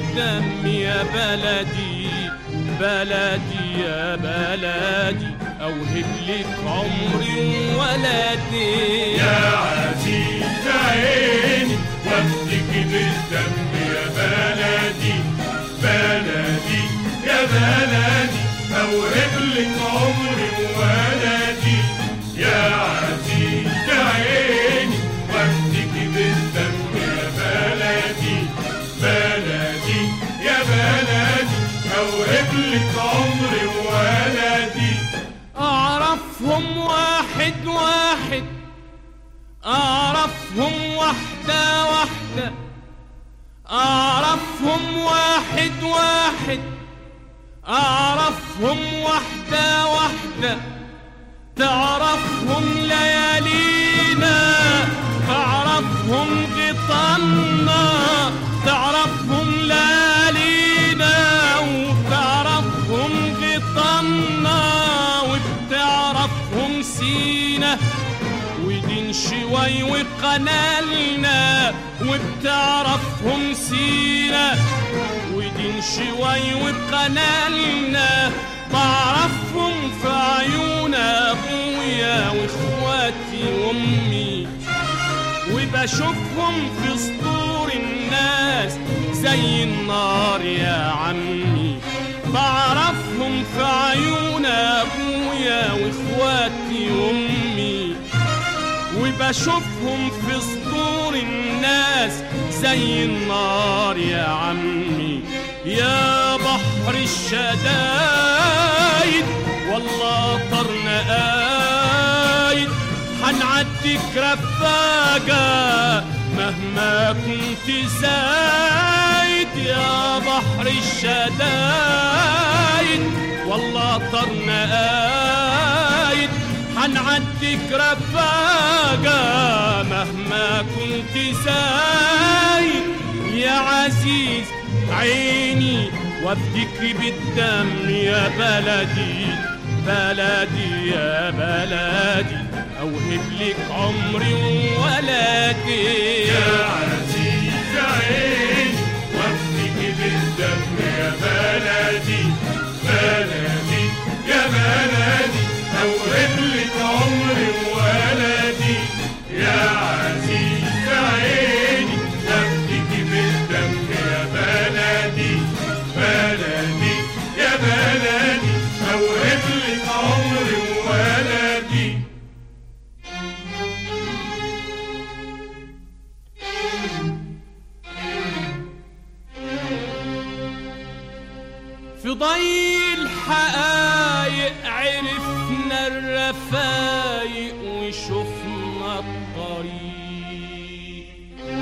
بالدم يا بلدي بلدي يا بلدي اوهب لك عمري وولدي يا عزيز عيني وفدك بالدم يا بلدي بلدي يا بلدي أوهب لك عمري وولدي يا عزيز عيني وفدك بالدم يا بلدي بلدي يا بلدي أوهب لك عمري وولدي اعرفهم واحد واحد اعرفهم واحدة واحدة اعرفهم واحد واحد اعرفهم واحدة واحدة تعرفهم ليالينا تعرفهم غطانا تعرفهم ليالينا وتعرفهم غطانا وبتعرفهم سينا ودين شوي وقنالنا وبتعرفهم سينا ودين شوي وبقنالنا بعرفهم في عيون ابويا واخواتي وامي وبشوفهم في سطور الناس زي النار يا عمي بعرفهم في عيون ابويا واخواتي وامي وبشوفهم في سطور الناس زي النار يا عمي يا بحر الشدايد والله طرنا قايد حنعديك رفاقة مهما كنت زايد يا بحر الشدايد والله طرنا قايد حنعديك رفاقة مهما كنت زايد يا عزيز عيني وافدك بالدم يا بلدي بلدي يا بلدي اوهب لك عمري وولدي يا عزيز عيني وفدك بالدم يا بلدي بلدي يا بلدي أوهب لك عمري وولدي يا عزيز عيني وفدك بالدم يا بلدي بلدي يا بلدي أوهب لك عمري وولدي في ضي الحقايق عرفنا الرفايق وشفنا الطريق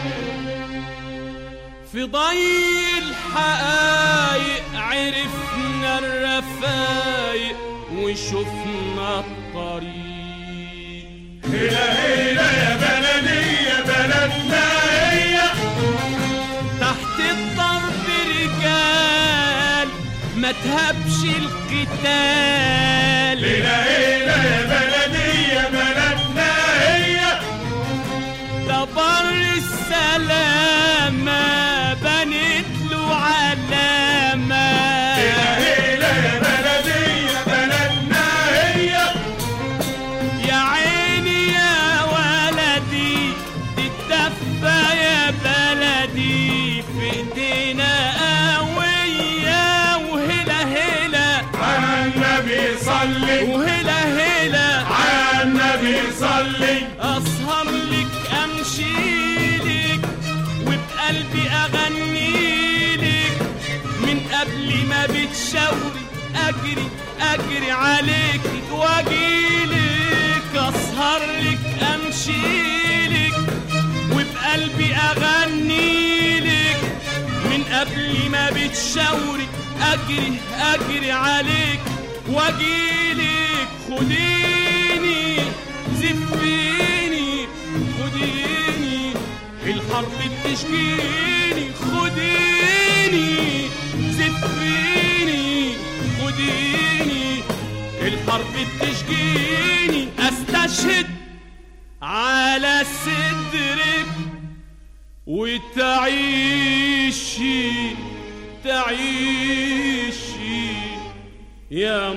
في ضي الحقايق عرفنا الرفايق وشفنا الطريق هلا هلا يا بلدي يا بلدنا هي تحت الضرب رجال ما تهبش القتال هلا هلا يا بلدي يا بلدنا هي ده بر السلامة بنت له علامة هلا هلا يا بلدي يا بلدنا هي يا عيني يا ولدي دي الدفة يا بلدي في ايدينا قوية وهلا هلا على النبي صلي وهلا هلا على النبي صلي اسهر لك امشي لك وبقلبي اغني لك من قبل ما بتشاوري اجري اجري عليك واجيلك اسهر لك امشي لك وبقلبي اغني لك من قبل ما بتشاوري اجري اجري عليك واجيلك خديني زفيني خديني الحرب بتشكيني خديني زفيني خديني الحرب بتشكيني استشهد على صدرك وتعيشي تعيشي يا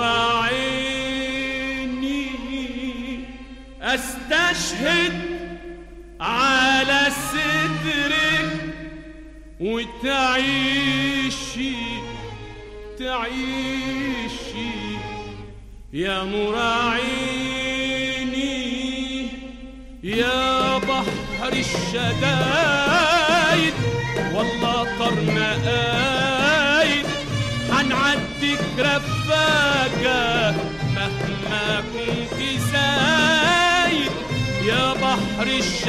مراعيني استشهد على صدرك وتعيشي تعيشي يا مراعيني يا بحر الشدايد والله طرنا قايد حنعدك رفاقة مهما كنت زايد يا بحر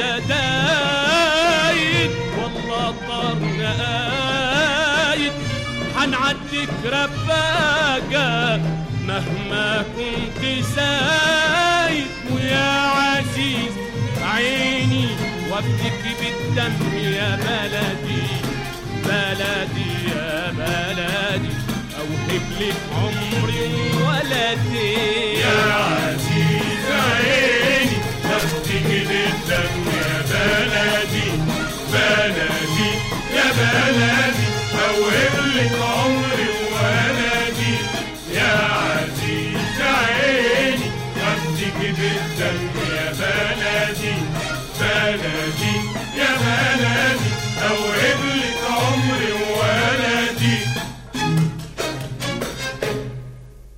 الشدايد والله طرنا قايد حنعدك رفاقة مهما كنت زايد ويا عزيز عيني وابتكي بالدم يا بلدي بلدي يا بلدي اوهب لك عمري وولدي يا عزيز عيني نفسك بالدم يا بلدي بلدي يا بلدي أوهب لك عمري وولدي يا عزيز عيني نفسك بالدم يا بلدي